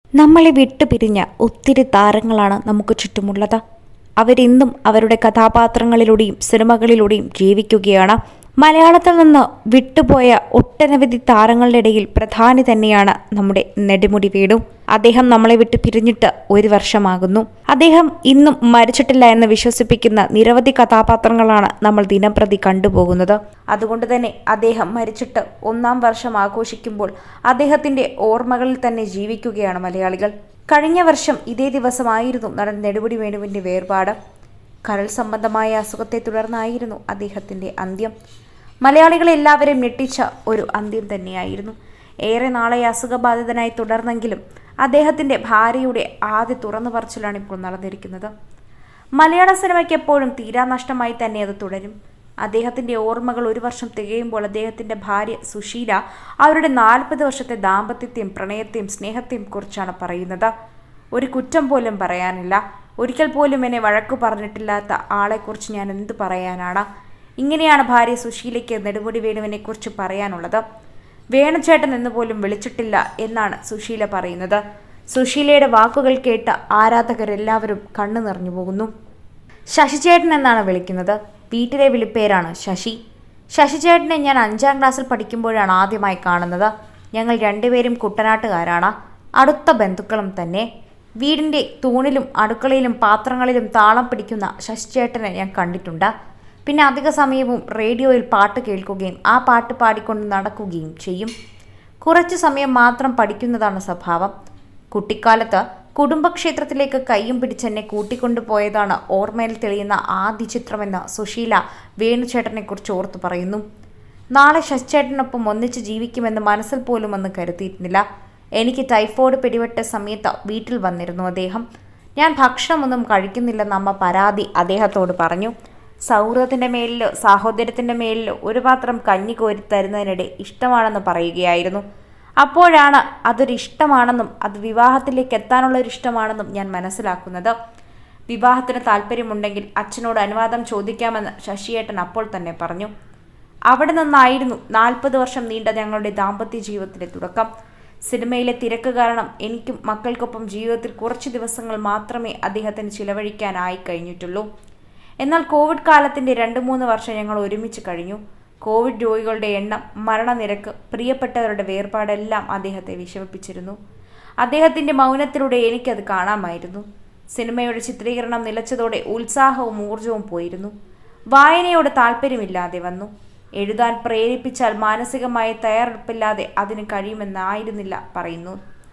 നമ്മളെ വിട്ടുപിരിഞ്ഞ ഒത്തിരി താരങ്ങളാണ് നമുക്ക് ചുറ്റുമുള്ളത് അവരിന്നും അവരുടെ കഥാപാത്രങ്ങളിലൂടെയും സിനിമകളിലൂടെയും ജീവിക്കുകയാണ് മലയാളത്തിൽ നിന്ന് വിട്ടുപോയ ഒട്ടനവധി താരങ്ങളുടെ ഇടയിൽ പ്രധാനി തന്നെയാണ് നമ്മുടെ നെടുമുടി വേണു അദ്ദേഹം നമ്മളെ വിട്ട് പിരിഞ്ഞിട്ട് ഒരു വർഷമാകുന്നു അദ്ദേഹം ഇന്നും മരിച്ചിട്ടില്ല എന്ന് വിശ്വസിപ്പിക്കുന്ന നിരവധി കഥാപാത്രങ്ങളാണ് നമ്മൾ ദിനംപ്രതി കണ്ടുപോകുന്നത് അതുകൊണ്ട് തന്നെ അദ്ദേഹം മരിച്ചിട്ട് ഒന്നാം വർഷം ആഘോഷിക്കുമ്പോൾ അദ്ദേഹത്തിന്റെ ഓർമ്മകളിൽ തന്നെ ജീവിക്കുകയാണ് മലയാളികൾ കഴിഞ്ഞ വർഷം ഇതേ ദിവസമായിരുന്നു നടൻ നെടുമുടി വേണുവിന്റെ വേർപാട് കരൾ സംബന്ധമായ അസുഖത്തെ തുടർന്നായിരുന്നു അദ്ദേഹത്തിന്റെ അന്ത്യം മലയാളികളെ എല്ലാവരെയും ഞെട്ടിച്ച ഒരു അന്ത്യം തന്നെയായിരുന്നു ഏറെ നാളെ അസുഖബാധിതനായി തുടർന്നെങ്കിലും അദ്ദേഹത്തിന്റെ ഭാര്യയുടെ ആദ്യ തുറന്നു പറച്ചിലാണ് ഇപ്പോൾ നടന്നിരിക്കുന്നത് മലയാള സിനിമയ്ക്ക് എപ്പോഴും തീരാനഷ്ടമായി തന്നെ അത് തുടരും അദ്ദേഹത്തിന്റെ ഓർമ്മകൾ ഒരു വർഷം തികയുമ്പോൾ അദ്ദേഹത്തിന്റെ ഭാര്യ സുശീല അവരുടെ നാൽപ്പത് വർഷത്തെ ദാമ്പത്യത്തെയും പ്രണയത്തെയും സ്നേഹത്തെയും കുറിച്ചാണ് പറയുന്നത് ഒരു കുറ്റം പോലും പറയാനില്ല ഒരിക്കൽ പോലും എന്നെ വഴക്കു പറഞ്ഞിട്ടില്ലാത്ത ആളെക്കുറിച്ച് ഞാൻ എന്ത് പറയാനാണ് ഇങ്ങനെയാണ് ഭാര്യ സുശീലയ്ക്ക് നെടുമുടി വേണുവിനെ കുറിച്ച് പറയാനുള്ളത് വേണുചേട്ടൻ എന്ന് പോലും വിളിച്ചിട്ടില്ല എന്നാണ് സുശീല പറയുന്നത് സുശീലയുടെ വാക്കുകൾ കേട്ട ആരാധകരെല്ലാവരും കണ്ണു നിറഞ്ഞു പോകുന്നു ശശിചേട്ടൻ എന്നാണ് വിളിക്കുന്നത് വീട്ടിലെ വിളിപ്പേരാണ് ശശി ശശിചേട്ടനെ ഞാൻ അഞ്ചാം ക്ലാസ്സിൽ പഠിക്കുമ്പോഴാണ് ആദ്യമായി കാണുന്നത് ഞങ്ങൾ രണ്ടുപേരും കുട്ടനാട്ടുകാരാണ് അടുത്ത ബന്ധുക്കളും തന്നെ വീടിൻ്റെ തൂണിലും അടുക്കളയിലും പാത്രങ്ങളിലും താളം പിടിക്കുന്ന ശശിചേട്ടനെ ഞാൻ കണ്ടിട്ടുണ്ട് പിന്നെ അധിക സമയവും റേഡിയോയിൽ പാട്ട് കേൾക്കുകയും ആ പാട്ട് പാടിക്കൊണ്ട് നടക്കുകയും ചെയ്യും കുറച്ചു സമയം മാത്രം പഠിക്കുന്നതാണ് സ്വഭാവം കുട്ടിക്കാലത്ത് കുടുംബക്ഷേത്രത്തിലേക്ക് കയ്യും പിടിച്ചെന്നെ കൂട്ടിക്കൊണ്ടുപോയതാണ് ഓർമ്മയിൽ തെളിയുന്ന ആദ്യ ചിത്രമെന്ന് സുശീല വേണുചേട്ടനെക്കുറിച്ച് ഓർത്തു പറയുന്നു നാളെ ശശിചേട്ടനൊപ്പം ഒന്നിച്ച് ജീവിക്കുമെന്ന് മനസ്സിൽ പോലും ഒന്ന് കരുതിയിരുന്നില്ല എനിക്ക് ടൈഫോയിഡ് പിടിപെട്ട സമയത്ത് വീട്ടിൽ വന്നിരുന്നു അദ്ദേഹം ഞാൻ ഭക്ഷണമൊന്നും കഴിക്കുന്നില്ലെന്ന് അമ്മ പരാതി അദ്ദേഹത്തോട് പറഞ്ഞു സൗഹൃദത്തിൻ്റെ മേലിലോ സാഹോദര്യത്തിൻ്റെ മേലിലോ ഒരു പാത്രം കഞ്ഞി കോരി തരുന്നതിനിടെ ഇഷ്ടമാണെന്ന് പറയുകയായിരുന്നു അപ്പോഴാണ് അതൊരു ഇഷ്ടമാണെന്നും അത് വിവാഹത്തിലേക്ക് എത്താനുള്ള ഒരു ഇഷ്ടമാണെന്നും ഞാൻ മനസ്സിലാക്കുന്നത് വിവാഹത്തിന് താല്പര്യമുണ്ടെങ്കിൽ അച്ഛനോട് അനുവാദം ചോദിക്കാമെന്ന് ശശിയേട്ടൻ അപ്പോൾ തന്നെ പറഞ്ഞു അവിടെ നിന്നായിരുന്നു നാൽപ്പത് വർഷം നീണ്ട ഞങ്ങളുടെ ദാമ്പത്യ ജീവിതത്തിന്റെ തുടക്കം സിനിമയിലെ തിരക്ക് കാരണം എനിക്കും മക്കൾക്കൊപ്പം ജീവിതത്തിൽ കുറച്ച് ദിവസങ്ങൾ മാത്രമേ അദ്ദേഹത്തിന് ചിലവഴിക്കാനായി കഴിഞ്ഞിട്ടുള്ളൂ എന്നാൽ കോവിഡ് കാലത്തിന്റെ രണ്ട് മൂന്ന് വർഷം ഞങ്ങൾ ഒരുമിച്ച് കഴിഞ്ഞു കോവിഡ് രോഗികളുടെ എണ്ണം മരണനിരക്ക് പ്രിയപ്പെട്ടവരുടെ വേർപാടെല്ലാം അദ്ദേഹത്തെ വിഷമിപ്പിച്ചിരുന്നു അദ്ദേഹത്തിന്റെ മൗനത്തിലൂടെ എനിക്കത് കാണാമായിരുന്നു സിനിമയുടെ ചിത്രീകരണം നിലച്ചതോടെ ഉത്സാഹവും ഊർജവും പോയിരുന്നു വായനയോട് താല്പര്യമില്ലാതെ വന്നു എഴുതാൻ പ്രേരിപ്പിച്ചാൽ മാനസികമായ തയ്യാറെടുപ്പില്ലാതെ അതിന് കഴിയുമെന്നായിരുന്നില്ല പറയുന്നു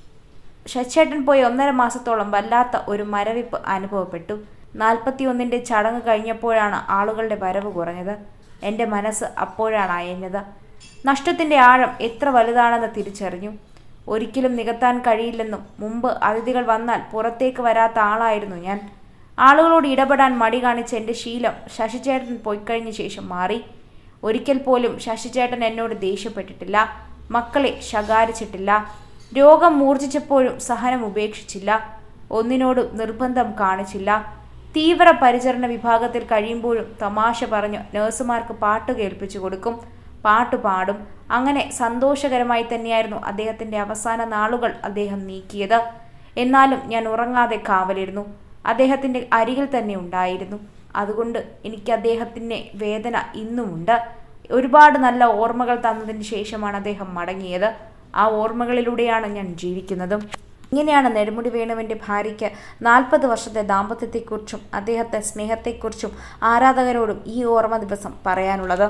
ശശിയേട്ടൻ പോയി ഒന്നര മാസത്തോളം വല്ലാത്ത ഒരു മരവിപ്പ് അനുഭവപ്പെട്ടു നാൽപ്പത്തിയൊന്നിൻ്റെ ചടങ്ങ് കഴിഞ്ഞപ്പോഴാണ് ആളുകളുടെ വരവ് കുറഞ്ഞത് എൻ്റെ മനസ്സ് അപ്പോഴാണ് അയഞ്ഞത് നഷ്ടത്തിൻ്റെ ആഴം എത്ര വലുതാണെന്ന് തിരിച്ചറിഞ്ഞു ഒരിക്കലും നികത്താൻ കഴിയില്ലെന്നും മുമ്പ് അതിഥികൾ വന്നാൽ പുറത്തേക്ക് വരാത്ത ആളായിരുന്നു ഞാൻ ആളുകളോട് ഇടപെടാൻ മടി കാണിച്ച എൻ്റെ ശീലം ശശിചേട്ടൻ പോയിക്കഴിഞ്ഞ ശേഷം മാറി ഒരിക്കൽ പോലും ശശിചേട്ടൻ എന്നോട് ദേഷ്യപ്പെട്ടിട്ടില്ല മക്കളെ ശകാരിച്ചിട്ടില്ല രോഗം മൂർജിച്ചപ്പോഴും സഹനം ഉപേക്ഷിച്ചില്ല ഒന്നിനോടും നിർബന്ധം കാണിച്ചില്ല തീവ്ര പരിചരണ വിഭാഗത്തിൽ കഴിയുമ്പോഴും തമാശ പറഞ്ഞു നഴ്സുമാർക്ക് പാട്ട് കേൾപ്പിച്ചു കൊടുക്കും പാട്ട് പാടും അങ്ങനെ സന്തോഷകരമായി തന്നെയായിരുന്നു അദ്ദേഹത്തിൻ്റെ അവസാന നാളുകൾ അദ്ദേഹം നീക്കിയത് എന്നാലും ഞാൻ ഉറങ്ങാതെ കാവലിരുന്നു അദ്ദേഹത്തിൻ്റെ അരികിൽ തന്നെ ഉണ്ടായിരുന്നു അതുകൊണ്ട് എനിക്ക് അദ്ദേഹത്തിൻ്റെ വേദന ഇന്നുമുണ്ട് ഒരുപാട് നല്ല ഓർമ്മകൾ തന്നതിന് ശേഷമാണ് അദ്ദേഹം മടങ്ങിയത് ആ ഓർമ്മകളിലൂടെയാണ് ഞാൻ ജീവിക്കുന്നതും ഇങ്ങനെയാണ് നെടുമുടി വേണുവിൻ്റെ ഭാര്യയ്ക്ക് നാൽപ്പത് വർഷത്തെ ദാമ്പത്യത്തെക്കുറിച്ചും അദ്ദേഹത്തെ സ്നേഹത്തെക്കുറിച്ചും ആരാധകരോടും ഈ ഓർമ്മ ദിവസം പറയാനുള്ളത്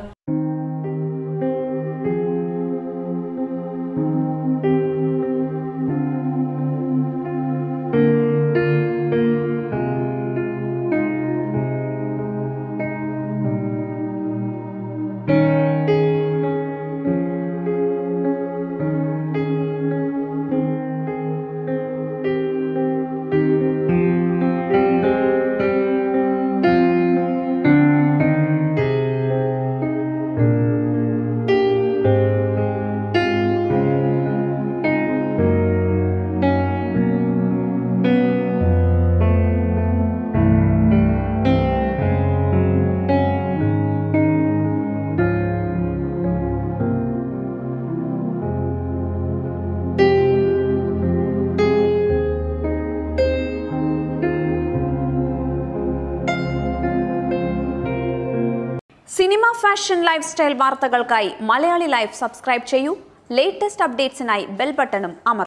സിനിമ ഫാഷൻ ലൈഫ് സ്റ്റൈൽ വാർത്തകൾക്കായി മലയാളി ലൈഫ് സബ്സ്ക്രൈബ് ചെയ്യൂ ലേറ്റസ്റ്റ് അപ്ഡേറ്റ്സിനായി ബെൽ ബട്ടണും അമർ